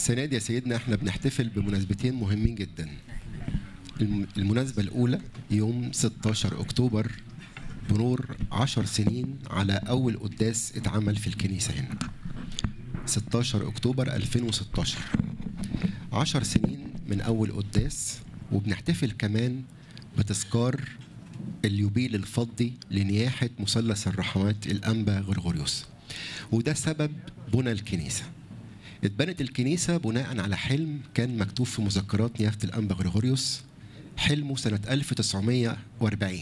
السنة دي يا سيدنا احنا بنحتفل بمناسبتين مهمين جدا الم- المناسبة الأولى يوم 16 أكتوبر بنور 10 سنين على أول قداس اتعمل في الكنيسة هنا 16 أكتوبر 2016 10 سنين من أول قداس وبنحتفل كمان بتذكار اليوبيل الفضي لنياحة مثلث الرحمات الأنبا غرغوريوس وده سبب بنى الكنيسة اتبنت الكنيسة بناء على حلم كان مكتوب في مذكرات نيافة الأنبا غريغوريوس حلمه سنة 1940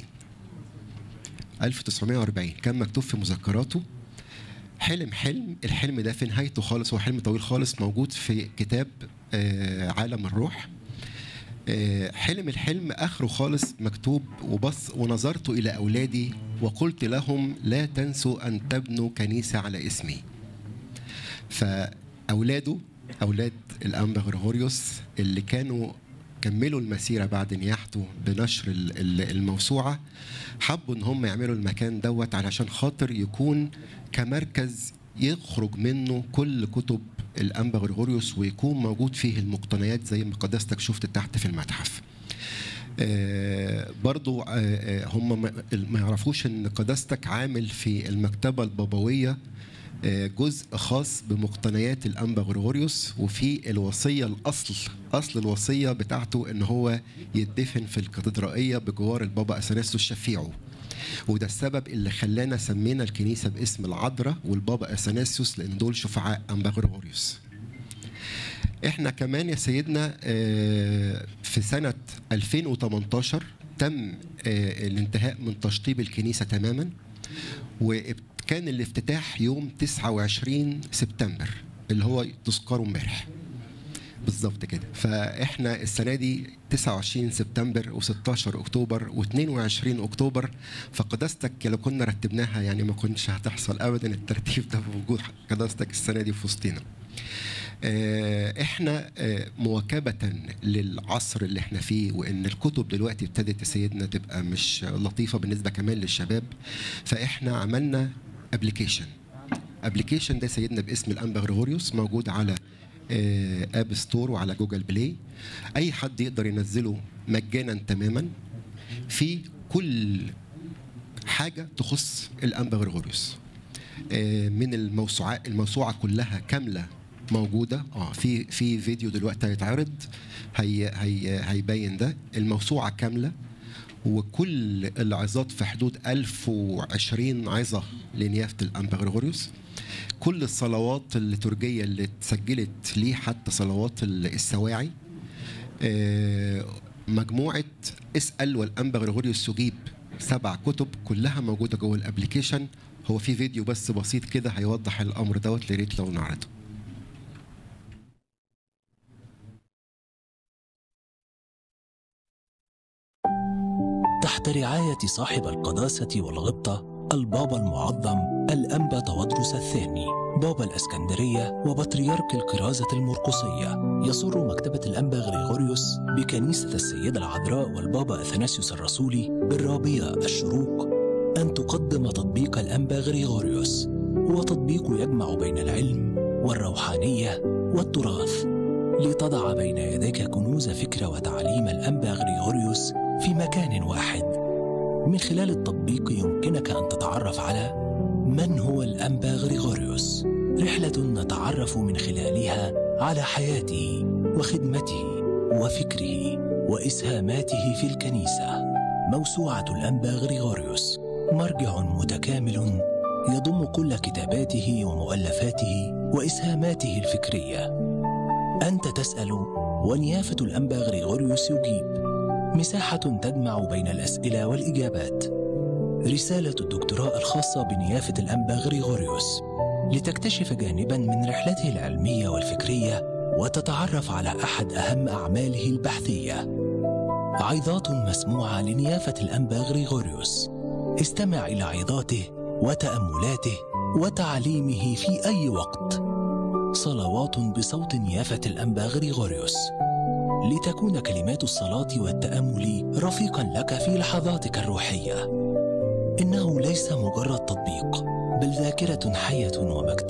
1940 كان مكتوب في مذكراته حلم حلم الحلم ده في نهايته خالص هو حلم طويل خالص موجود في كتاب آه، عالم الروح آه، حلم الحلم اخره خالص مكتوب وبص ونظرت الى اولادي وقلت لهم لا تنسوا ان تبنوا كنيسه على اسمي فاولاده اولاد الانبا غريغوريوس اللي كانوا كملوا المسيره بعد نياحته بنشر ال- ال- الموسوعه حبوا ان هم يعملوا المكان دوت علشان خاطر يكون كمركز يخرج منه كل كتب الانبا غريغوريوس ويكون موجود فيه المقتنيات زي ما قداستك شفت تحت في المتحف آه، برضو آه، آه، هم ما ما يعرفوش ان قداستك عامل في المكتبه البابويه آه، جزء خاص بمقتنيات الانبا غريغوريوس وفي الوصيه الاصل اصل الوصيه بتاعته ان هو يدفن في الكاتدرائيه بجوار البابا اثناسيوس شفيعه وده السبب اللي خلانا سمينا الكنيسه باسم العذراء والبابا اثناسيوس لان دول شفعاء انبا غريغوريوس احنا كمان يا سيدنا آه، في سنة 2018 تم آه، الانتهاء من تشطيب الكنيسة تماما وكان الافتتاح يوم 29 سبتمبر اللي هو تذكره امبارح بالظبط كده فاحنا السنه دي 29 سبتمبر و16 اكتوبر و22 اكتوبر فقداستك لو كنا رتبناها يعني ما كنتش هتحصل ابدا الترتيب ده بوجود قداستك السنه دي في وسطنا آه، احنا آه، مواكبه للعصر اللي احنا فيه وان الكتب دلوقتي ابتدت يا سيدنا تبقى مش لطيفه بالنسبه كمان للشباب فاحنا عملنا ابلكيشن ابلكيشن ده سيدنا باسم الانبا غريغوريوس موجود على آه، اب ستور وعلى جوجل بلاي اي حد يقدر ينزله مجانا تماما في كل حاجه تخص الانبا غريغوريوس آه، من الموسوعات الموسوعه كلها كامله موجوده اه في في فيديو دلوقتي هيتعرض هي هي هيبين ده الموسوعه كامله وكل العظات في حدود 1020 عظه لنيافه الانبا غريغوريوس كل الصلوات الليتورجيه اللي اتسجلت ليه حتى صلوات السواعي آه، مجموعه اسال والانبا غريغوريوس يجيب سبع كتب كلها موجوده جوه الابلكيشن هو في فيديو بس بسيط كده هيوضح الامر دوت يا ريت لو نعرضه تحت رعاية صاحب القداسة والغبطة البابا المعظم الأنبا تودرس الثاني بابا الأسكندرية وبطريرك الكرازة المرقصية يسر مكتبة الأنبا غريغوريوس بكنيسة السيدة العذراء والبابا أثناسيوس الرسولي بالرابية الشروق أن تقدم تطبيق الأنبا غريغوريوس هو تطبيق يجمع بين العلم والروحانية والتراث لتضع بين يديك كنوز فكر وتعليم الأنبا غريغوريوس في مكان واحد من خلال التطبيق يمكنك أن تتعرف على من هو الأنبا غريغوريوس رحلة نتعرف من خلالها على حياته وخدمته وفكره وإسهاماته في الكنيسة موسوعة الأنبا غريغوريوس مرجع متكامل يضم كل كتاباته ومؤلفاته وإسهاماته الفكرية أنت تسأل ونيافة الأنبا غريغوريوس يجيب مساحة تجمع بين الأسئلة والإجابات رسالة الدكتوراه الخاصة بنيافة الأنبا غريغوريوس لتكتشف جانبا من رحلته العلمية والفكرية وتتعرف على أحد أهم أعماله البحثية عظات مسموعة لنيافة الأنبا غريغوريوس استمع إلى عظاته وتأملاته وتعليمه في أي وقت صلوات بصوت نيافة الأنبا غريغوريوس لتكون كلمات الصلاة والتأمل رفيقا لك في لحظاتك الروحية إنه ليس مجرد تطبيق بل ذاكرة حية ومكتبة